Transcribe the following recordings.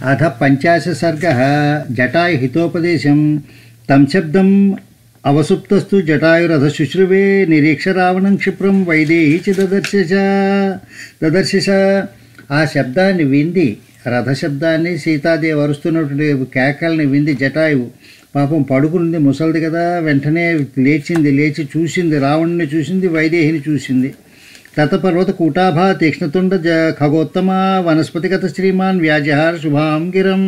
అథ పంచాశ సర్గ జటాయు హితోపదేశం తం శబ్దం అవసుప్తస్తు జటాయురథ శుశ్రువే నిరీక్ష రావణం క్షిప్రం వైదేహి చ దదర్శిష దదర్శిష ఆ శబ్దాన్ని వింది రథ శబ్దాన్ని సీతాదేవి అరుస్తున్నటువంటి కేకల్ని వింది జటాయువు పాపం పడుకుంది ముసలిది కదా వెంటనే లేచింది లేచి చూసింది రావణుని చూసింది వైదేహిని చూసింది తతపర్వత కూటాభా తీక్ష్ణతుండ జ ఖగోత్తమ వనస్పతిగత శ్రీమాన్ వ్యాజహార శుభాం గిరం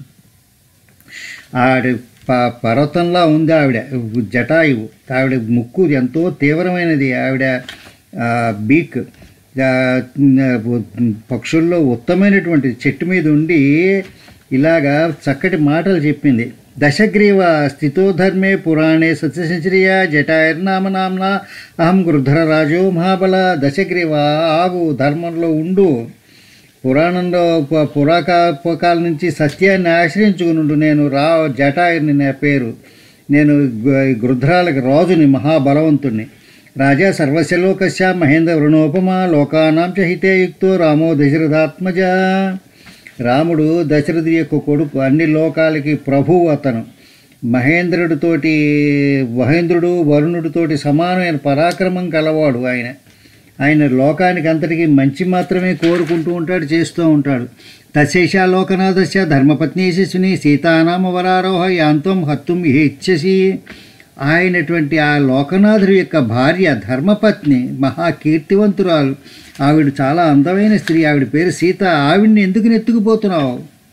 ఆవిడ ప పర్వతంలా ఉంది ఆవిడ జటాయువు ఆవిడ ముక్కు ఎంతో తీవ్రమైనది ఆవిడ ఆ, బీక్ ఆ, పక్షుల్లో ఉత్తమైనటువంటి చెట్టు మీద ఉండి ఇలాగా చక్కటి మాటలు చెప్పింది దశగ్రీవ స్థితో ధర్మే పురాణే సత్యసంచర్య జటాయుర్నామ నామ్న అహం గృధర రాజో మహాబల దశగ్రీవ ఆగు ధర్మంలో ఉండు పురాణంలో ప- పురాకాల నుంచి సత్యాన్ని ఆశ్రయించుకునుండు నేను రా జటాయుని నా పేరు నేను గ- గృధ్రాలకు రాజుని మహాబలవంతుణ్ణి రాజా సర్వస్యలోకస్య మహేంద్ర వృణోపమా లోకానాం చ హితే యుక్తో రామో దశరథాత్మజ రాముడు దశరథుడి యొక్క కొడుకు అన్ని లోకాలకి ప్రభువు అతను మహేంద్రుడితోటి మహేంద్రుడు వరుణుడితోటి సమానమైన పరాక్రమం కలవాడు ఆయన ఆయన లోకానికి అంతటికి మంచి మాత్రమే కోరుకుంటూ ఉంటాడు చేస్తూ ఉంటాడు తశేష లోకనాథస్య ధర్మపత్ని శిశుని సీతానామ వరారోహ యాంతం హత్తుం ఇచ్చసి ఆయనటువంటి ఆ లోకనాథుడి యొక్క భార్య ధర్మపత్ని మహాకీర్తివంతురాలు ఆవిడ చాలా అందమైన స్త్రీ ఆవిడ పేరు సీత ఆవిడ్ని ఎందుకు నెత్తుకుపోతున్నావు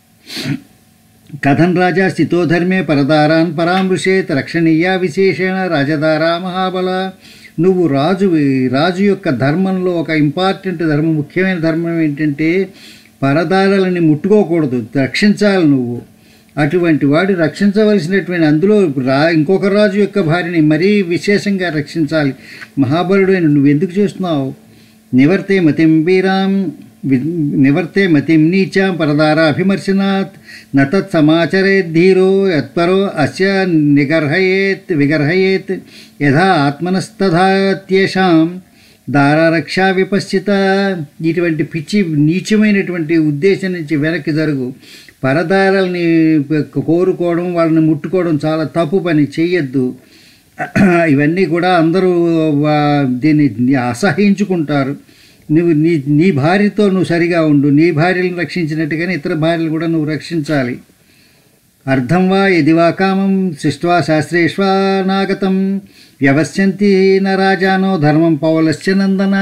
కథన్ రాజా స్థితో ధర్మే పరదారాన్ పరామృషేత్ రక్షణీయ విశేషణ రాజధారా మహాబల నువ్వు రాజు రాజు యొక్క ధర్మంలో ఒక ఇంపార్టెంట్ ధర్మం ముఖ్యమైన ధర్మం ఏంటంటే పరదారాలని ముట్టుకోకూడదు రక్షించాలి నువ్వు అటువంటి వాడు రక్షించవలసినటువంటి అందులో రా ఇంకొక రాజు యొక్క భార్యని మరీ విశేషంగా రక్షించాలి మహాబలుడైన నువ్వు ఎందుకు చేస్తున్నావు నివర్తే మతిం వీరాం వి- నివర్తే మతిం నీచాం పరదారాభిమర్శనాత్ నతత్ సమాచరేత్ ధీరో యత్పరో అస్య నిగర్హయేత్ విగర్హయేత్ యథా ఆత్మనస్తథాత్యేషాం దారారక్షా విపశ్చిత ఇటువంటి పిచ్చి నీచమైనటువంటి ఉద్దేశం నుంచి వెనక్కి జరుగు పరదారాలని కోరుకోవడం వాళ్ళని ముట్టుకోవడం చాలా తప్పు పని చెయ్యొద్దు ఇవన్నీ కూడా అందరూ వా- దీన్ని అసహించుకుంటారు నువ్వు నీ నీ భార్యతో నువ్వు సరిగా ఉండు నీ భార్యలను రక్షించినట్టుగానే ఇతర భార్యలు కూడా నువ్వు రక్షించాలి అర్థం వా యది వా కామం సృష్ట్వా శాస్త్రేష్వానాగతం వ్యవస్యంతి న రాజానో ధర్మం పౌలశ్చ నందన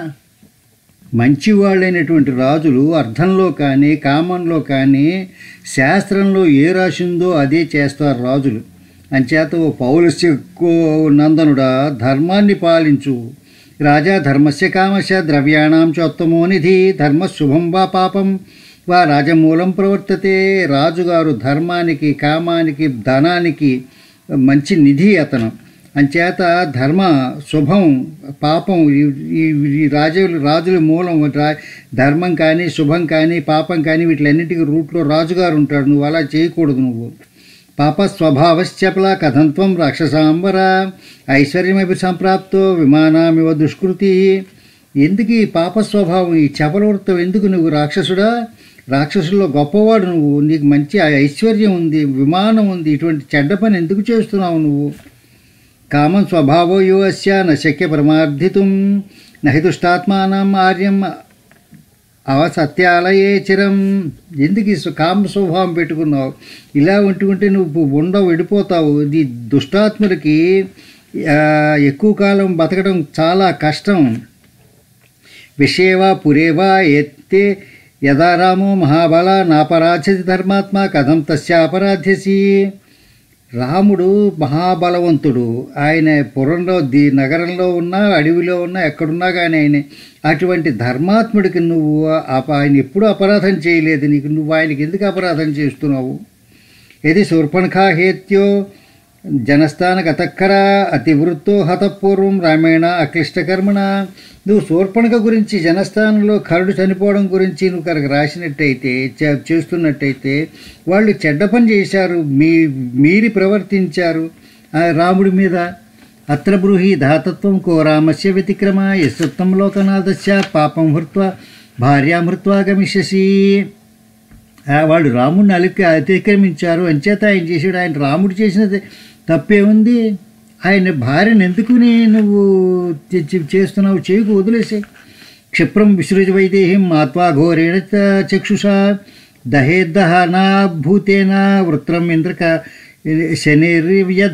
మంచివాళ్ళైనటువంటి రాజులు అర్థంలో కానీ కామంలో కానీ శాస్త్రంలో ఏ రాసి ఉందో అదే చేస్తారు రాజులు అంచేత ఓ పౌలస్య నందనుడా ధర్మాన్ని పాలించు రాజా ధర్మస్య కామస్య ద్రవ్యాణం చోత్తమో నిధి ధర్మ శుభం వా పాపం వా రాజమూలం ప్రవర్తతే రాజుగారు ధర్మానికి కామానికి ధనానికి మంచి నిధి అతను అంచేత ధర్మ శుభం పాపం ఈ- ఈ ఈ రాజులు రాజుల మూలం రా ధర్మం కానీ శుభం కానీ పాపం కానీ వీటిలన్నిటికీ రూట్లో రాజుగారు ఉంటాడు నువ్వు అలా చేయకూడదు నువ్వు పాప స్వభావశ్చపల కథంత్వం రాక్షసాంబర ఐశ్వర్యమపి సంప్రాప్తో విమానామివ దుష్కృతి ఎందుకు ఈ పాప స్వభావం ఈ చపలవృత్తం ఎందుకు నువ్వు రాక్షసుడా రాక్షసుల్లో గొప్పవాడు నువ్వు నీకు మంచి ఐశ్వర్యం ఉంది విమానం ఉంది ఇటువంటి చెడ్డ పని ఎందుకు చేస్తున్నావు నువ్వు కామం స్వభావో యో అస్య న శక్య పరమార్థితుం నహి దుష్టాత్మానం ఆర్యం అవసత్యాలయే చిరం ఎందుకు ఈ సు- కామ స్వభావం పెట్టుకున్నావు ఇలా ఉంటుకుంటే నువ్వు ఉండవు విడిపోతావు ఇది దుష్టాత్ములకి ఆ, ఎక్కువ కాలం బతకడం చాలా కష్టం విషేవా పురేవా ఎత్తే యదా రామో మహాబల నాపరాధ్యసి ధర్మాత్మ కథం తస్యాపరాధ్యసి రాముడు మహాబలవంతుడు ఆయన పురంలో ది నగరంలో ఉన్నా అడవిలో ఉన్నా ఎక్కడున్నా కానీ ఆయన అటువంటి ధర్మాత్ముడికి నువ్వు అప- ఆయన ఎప్పుడూ అపరాధం చేయలేదు నీకు నువ్వు ఆయనకి ఎందుకు అపరాధం చేస్తున్నావు ఇది శూర్పణఖా హేత్యో జనస్థాన గతక్కర అతివృత్తో హతపూర్వం రామేణ అక్లిష్టకర్మణ నువ్వు శూర్పణఖ గురించి జనస్థానంలో కరుడు చనిపోవడం గురించి నువ్వు కనుక రాసినట్టయితే చే- చేస్తున్నట్టయితే వాళ్ళు చెడ్డ పని చేశారు మీ మీరి ప్రవర్తించారు ఆ రాముడి మీద అత్ర బ్రూహి ధాతత్వం కో రామస్య వ్యతిక్రమ యశత్వం లోకనాథస్య పాపం హృత్వా భార్యాం హృత్వా గమిష్యసి ఆ, వాళ్ళు రాముడిని అలికి అతిక్రమించారు అంచేత ఆయన చేసాడు ఆయన రాముడు చేసిన తప్పేముంది ఆయన భార్యను ఎందుకుని నువ్వు చే- చే- చేస్తున్నావు చేయకు వదిలేసే క్షిప్రం విసృజ వైదేహిం మాత్వా ఘోరేణ చ- చక్షుషా దహేద్దహనా భూతేన వృత్రం ఇంద్రక శనిర్వ్యధ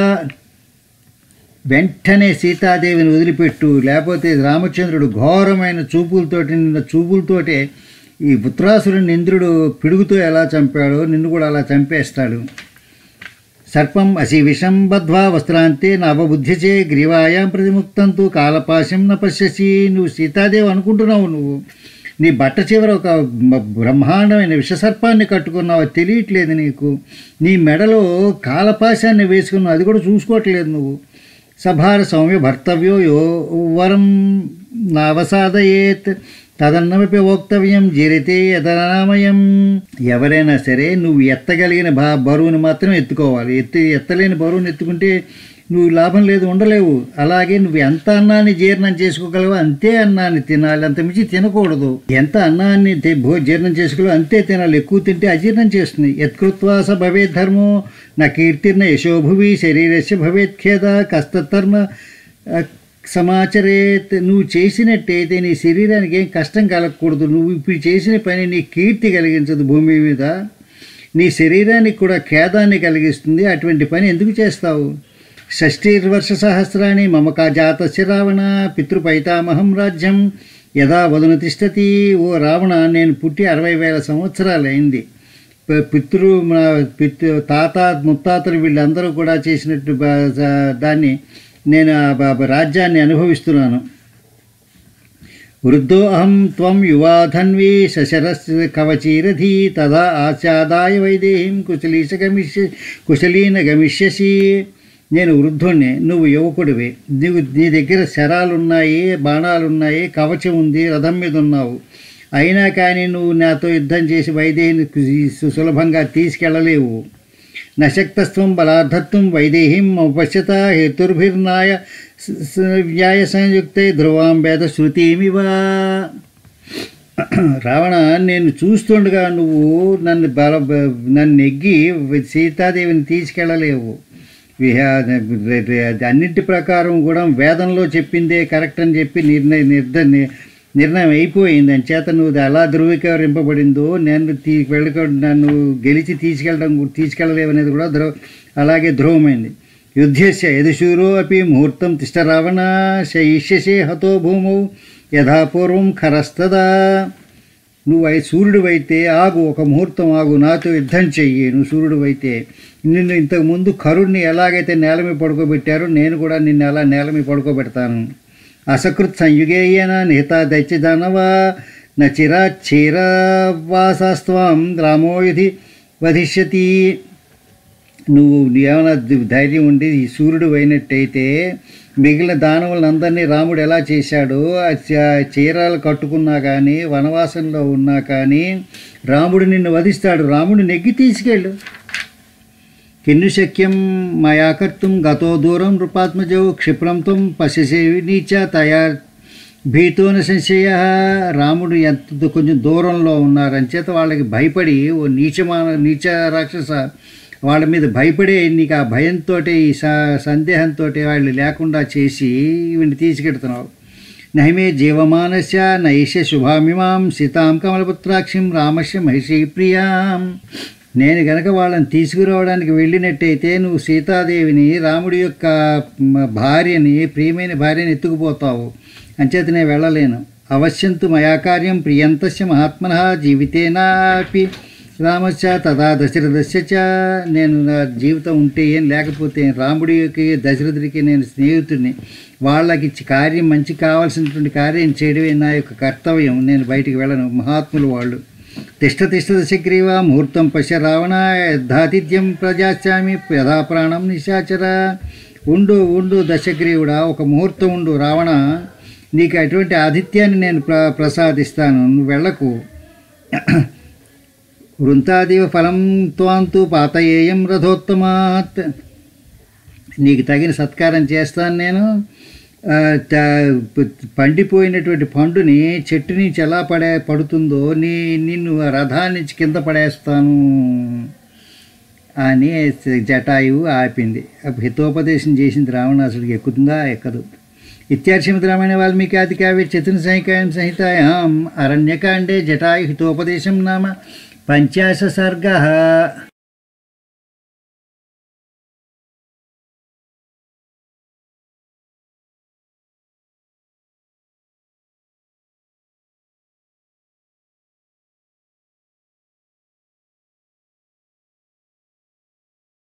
వెంటనే సీతాదేవిని వదిలిపెట్టు లేకపోతే రామచంద్రుడు ఘోరమైన చూపులతోటి నిన్న చూపులతోటే ఈ పుత్రాసురుని ఇంద్రుడు పిడుగుతో ఎలా చంపాడో నిన్ను కూడా అలా చంపేస్తాడు సర్పం అసి విషం బద్ధ్వా వస్త్రాంతే నవబుద్ధిచే గ్రీవాయాం ప్రతిముక్తంతు కాలపాశం న పశ్యసి నువ్వు సీతాదేవి అనుకుంటున్నావు నువ్వు నీ బట్ట చివర ఒక మ- బ్రహ్మాండమైన విషసర్పాన్ని కట్టుకున్నావు అది తెలియట్లేదు నీకు నీ మెడలో కాలపాశాన్ని వేసుకున్నావు అది కూడా చూసుకోవట్లేదు నువ్వు సభార సౌమ్య భర్తవ్యో యో వరం నావసాదయేత్ తదన్నమపి వక్తవ్యం జరితే యదనామయం ఎవరైనా సరే నువ్వు ఎత్తగలిగిన బా బరువుని మాత్రం ఎత్తుకోవాలి ఎత్తి ఎత్తలేని బరువుని ఎత్తుకుంటే నువ్వు లాభం లేదు ఉండలేవు అలాగే నువ్వు ఎంత అన్నాన్ని జీర్ణం చేసుకోగలవో అంతే అన్నాన్ని తినాలి అంత మించి తినకూడదు ఎంత అన్నాన్ని తి- భో జీర్ణం చేసుకోగలవు అంతే తినాలి ఎక్కువ తింటే అజీర్ణం చేస్తుంది యత్కృత్వాస భవేత్ ధర్మో నా కీర్తిర్న యశోభువి శరీరస్య భవేత్ ఖేద కస్తధర్మ ఆ, సమాచరేత్ నువ్వు చేసినట్టయితే నీ శరీరానికి ఏం కష్టం కలగకూడదు నువ్వు ఇప్పుడు చేసిన పని నీ కీర్తి కలిగించదు భూమి మీద నీ శరీరానికి కూడా ఖేదాన్ని కలిగిస్తుంది అటువంటి పని ఎందుకు చేస్తావు షష్ఠీర్వర్ష సహస్రాణి మమకా జాతస్య రావణ పితృపైతామహం రాజ్యం యథా వదన తిష్టతి ఓ రావణ నేను పుట్టి అరవై వేల సంవత్సరాలు అయింది ప- పితృ మన పితృ తాత ముత్తాతలు వీళ్ళందరూ కూడా చేసినట్టు బ- జ- దాన్ని నేను ఆ బ- బ- రాజ్యాన్ని అనుభవిస్తున్నాను వృద్ధో అహం త్వం యువాధన్వీ శశరస్ కవచీరధి తదా ఆచాదాయ వైదేహిం కుశలీశ గమిష్య కుశలీన గమిష్యసి నేను వృద్ధుణ్ణి నువ్వు యువకుడివి నీవు నీ దగ్గర శరాలున్నాయి బాణాలున్నాయి కవచం ఉంది రథం మీద ఉన్నావు అయినా కానీ నువ్వు నాతో యుద్ధం చేసి వైదేహిని సు- సులభంగా తీసుకెళ్ళలేవు నశక్తస్వం బలాధత్వం వైదేహీం ఉపశ్యత హేతుర్భిర్నాయ స- స- వ్యాయ సంయుక్తే ధ్రువాం వేద శృతిమివ రావణ నేను చూస్తుండగా నువ్వు నన్ను బల నన్ను నెగ్గి సీతాదేవిని తీసుకెళ్ళలేవు విహా అన్నింటి ప్రకారం కూడా వేదంలో చెప్పిందే కరెక్ట్ అని చెప్పి నిర్ణయ నిర్ద నిర్ణయం అయిపోయింది అని చేత నువ్వు అలా ధృవీకరింపబడిందో నేను తీ వెళ్ళక నన్ను గెలిచి తీసుకెళ్ళడం తీసుకెళ్ళలేవనేది కూడా ధ్రువ అలాగే ధ్రువమైంది యుద్ధస్య యదుశూరో అపి ముహూర్తం తిష్ట రావణ శయిష్యసే హతో భూమౌ యథాపూర్వం ఖరస్తదా నువ్వు అయి సూర్యుడివైతే ఆగు ఒక ముహూర్తం ఆగు నాతో యుద్ధం చెయ్యి నువ్వు సూర్యుడివైతే నిన్ను ఇంతకు ముందు కరుణ్ణి ఎలాగైతే నేల మీద పడుకోబెట్టారో నేను కూడా నిన్ను అలా నేల మీద పడుకోబెడతాను అసకృత్ సంయుగేయన నేత దైత్యదానవా నచిరా చీరవాసాస్త్వం రామోయుధి వధిష్యతి నువ్వు ఏమైనా ధైర్యం ఉండి ఈ సూర్యుడు అయినట్టయితే మిగిలిన దానవులందరినీ రాముడు ఎలా చేశాడో ఆ చ- చీరాలు కట్టుకున్నా కానీ వనవాసంలో ఉన్నా కానీ రాముడు నిన్ను వధిస్తాడు రాముడు నెగ్గి తీసుకెళ్ళు కిన్ను శక్యం మయా కర్తుం గతో దూరం నృపాత్మజౌ క్షిప్రం త్వం పశ్యసే నీచ తయా భీతోన సంశయ రాముడు ఎంత కొంచెం దూరంలో ఉన్నారు అంచేత వాళ్ళకి భయపడి ఓ నీచమాన నీచ రాక్షస వాళ్ళ మీద భయపడే నీకు ఆ భయంతో ఈ స సందేహంతో వాళ్ళు లేకుండా చేసి వీడిని తీసుకెడుతున్నావు నహిమే జీవమానస్య నైష శుభామిమాం సీతాం కమలపుత్రాక్షిం రామస్య మహిషీ ప్రియాం నేను గనక వాళ్ళని తీసుకురావడానికి వెళ్ళినట్టయితే నువ్వు సీతాదేవిని రాముడి యొక్క మ- భార్యని ప్రియమైన భార్యని ఎత్తుకుపోతావు అంచేత నేను వెళ్ళలేను అవశ్యంతు మయా కార్యం ప్రియంతస్య మహాత్మన జీవితేనాపి రామస్య తదా దశరథస్య చ నేను నా జీవితం ఉంటే ఏం లేకపోతే ఏం? రాముడికి దశరథుడికి నేను స్నేహితుడిని వాళ్ళకి ఇచ్చి కార్యం మంచి కావాల్సినటువంటి కార్యం చేయడమే నా యొక్క కర్తవ్యం నేను బయటికి వెళ్ళను మహాత్ములు వాళ్ళు తిష్ట తిష్ట దశగ్రీవ ముహూర్తం పశ్య రావణ యద్ధాతిథ్యం ప్రజాస్యామి యథా ప్రాణం నిశాచర ఉండు ఉండు దశగ్రీవుడా ఒక ముహూర్తం ఉండు రావణ నీకు అటువంటి ఆతిథ్యాన్ని నేను ప్ర ప్రసాదిస్తాను నువ్వు వెళ్ళకు వృంతాదివ ఫలం త్వాంతు పాతయేయం రథోత్తమాత్ నీకు తగిన సత్కారం చేస్తాను నేను ఆ, త- ప- పండిపోయినటువంటి పండుని చెట్టు నుంచి ఎలా పడే పడుతుందో నీ నిన్ను ఆ రథాన్ని నుంచి కింద పడేస్తాను అని జటాయువు ఆపింది అప్పుడు హితోపదేశం చేసింది రావణాసుడికి ఎక్కుతుందా ఎక్కదు ఇత్యార్షమిత రామాయణ వాల్మీకి ఆది కావ్య చతుర్ సంహికాయం సంహితాయాం అరణ్యకాండే జటాయు హితోపదేశం నామ పంచాశ సర్గ